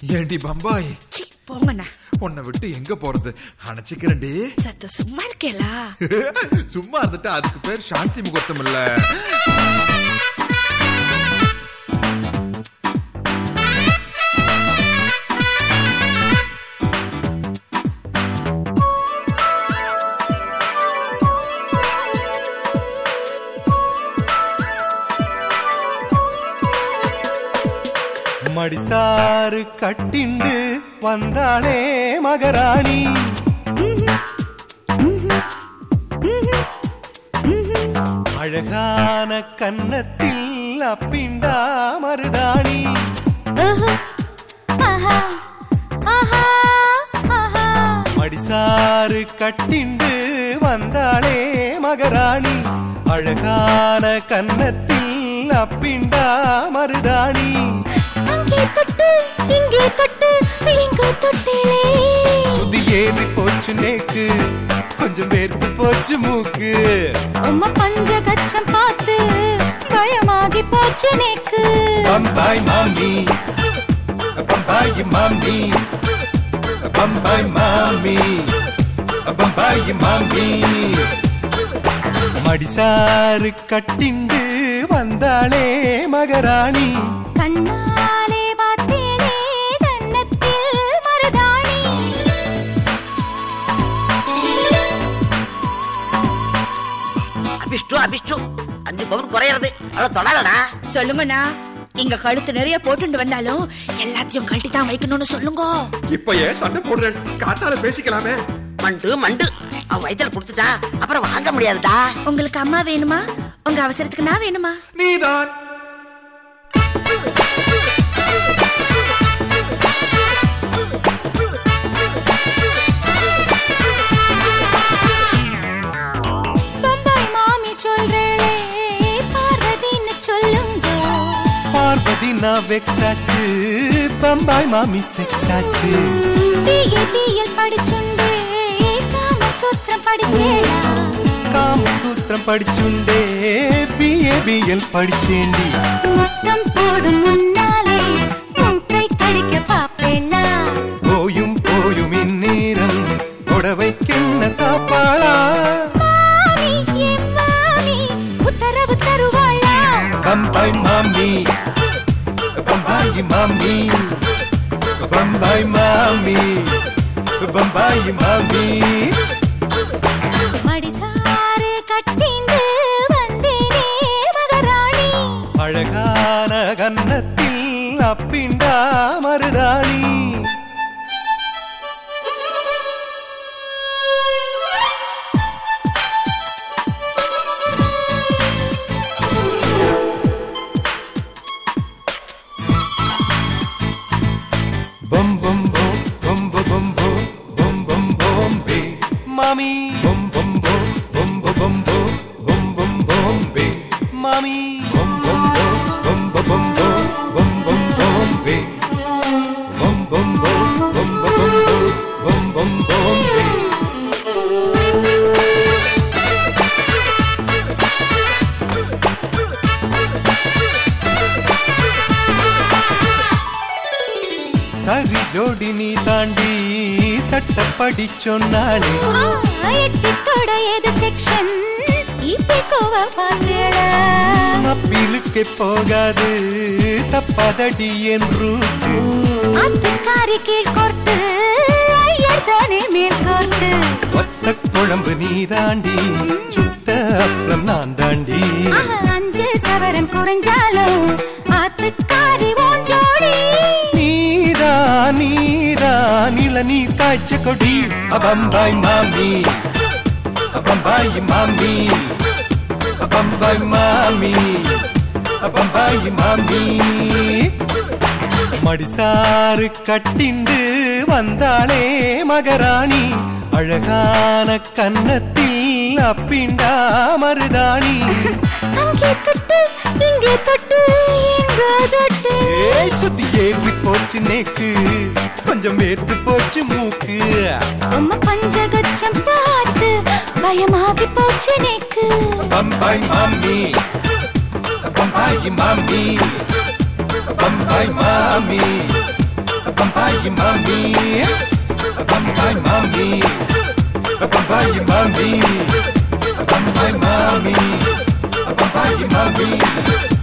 ஏண்டி பம்பாய் சி போங்கண்ணா உன்னை விட்டு எங்க போறது அணைச்சிக்கிறேன்டி சத்த சும்மா இருக்கேலா சும்மா இருந்துட்டு அதுக்கு பேர் சாந்தி முகூர்த்தம் இல்ல மடிசாறு கட்டிண்டு வந்தாளே மகராணி அழகான கன்னத்தில் அப்பிண்டா மருதாணி மடிசாறு கட்டிண்டு வந்தாளே மகராணி அழகான கன்னத்தில் அப்பிண்டா மருதாணி அங்கே தொட்டு இங்கே தொட்டு இங்கு தொட்டிலே சுதி ஏறி போச்சு நேக்கு கொஞ்சம் வேர்த்து போச்சு மூக்கு உம்ம பஞ்சகச்சம் பார்த்து பயமாகி போச்சு நேக்கு பம்பாய் மாமி பம்பாய் மாமி பம்பாய் மாமி பம்பாய் மாமி மடிசாறு கட்டிண்டு வந்தாளே மகராணி கண்ணாலே பார்த்தேனே கன்னத்தில் மருதாணி அபிஷ்டு அபிஷ்டு அஞ்சு பவுன் குறையிறது அவ்வளவு தொடாதடா சொல்லுங்கண்ணா இங்க கழுத்து நிறைய போட்டுட்டு வந்தாலும் எல்லாத்தையும் கழட்டி தான் வைக்கணும்னு சொல்லுங்க இப்ப ஏன் சண்டை போடுறேன் காத்தால பேசிக்கலாமே மண்டு மண்டு அவன் வயித்துல புடுத்துட்டா அப்புறம் வாங்க முடியாதுடா உங்களுக்கு அம்மா வேணுமா உங்க அவசரத்துக்கு நான் வேணுமா நீதான் பம்பாய் மாமி சொல்றேளே பார்வதின்னு சொல்லுங்க பார்வதி நான் வெக்ஸாச்சு பம்பாய் மாமி செக்ஸாச்சு பிஏ பிஎல் படிச்சுண்டே காமசூத்திரம் படிச்சேடா காமசூத்திரம் படிச்சுண்டே பிஏபிஎல் படிச்சேண்டி முத்தம் போடும் முன்னாலே மூக்கை கடிக்க பாப்பேனா போயும் போயும் இந்நேரம் புடவைக்கென்ன தாப்பாளா மாமி என் மாமி உத்தரவு தருவாளா பம்பாய் மாமி பம்பாய் மாமி பம்பாய் மாமி பம்பாய் மாமி மடிசாறு கட்டிண்டு வந்தேனே மகராணி அழகான கன்னத்தில் அப்பிண்டா மருதாணி Bum bum bum bum bum bum bum bum bum bum be Mommy bum bum bum bum bum bum bum bum bum bum be Mommy bum bum bum bum bum bum bum bum bum bum be Bum bum bum bum bum bum bum bum bum be சரி ஜோடி நீ தாண்டி சட்டப்படி சொன்னாளே எட்டி தொட ஏது section இப்பி கோவ பாத்தேடா அப்பீலுக்கே போகாது தப்பாதடி என் ரூட்டு அத்துக்காரி கீழ் கோர்த்து ஐயர் தானே மேல் கோர்த்து ஒத்த குழம்பு நீ தாண்டி சுத்த அப்புறம் நான் தாண்டி ஆஹா, அஞ்சு சவரம் குறைஞ்சாலும் ஆத்துக்காரி ஓஞ்சோடி நீதா நீதா இளநீர் காய்ச்ச கொடி அபம்பாய் மாமி அபம்பாய் மாமி அபம்பாய் மாமி அபம்பாய் மாமி மடிசாறு கட்டிண்டு வந்தாளே மகராணி அழகான கன்னத்தில் அப்பிண்டா மருதாணி அங்கே தொட்டு இங்கே தொட்டு எங்கோ தொட்டு ஏய் சுத்தி ஏறி போச்சு நேக்கு கொஞ்சம் வேர்த்து போச்சு மூக்கு உம்ம பஞ்சகச்சம் பார்த்து பயமாகி போச்சு நேக்கு பம்பாய் மாமி பம்பாய் மாமி பம்பாய் மாமி Bombay Bambai mommy, Bambai mommy, Bambai mommy, Bambai mommy, Bambai mommy.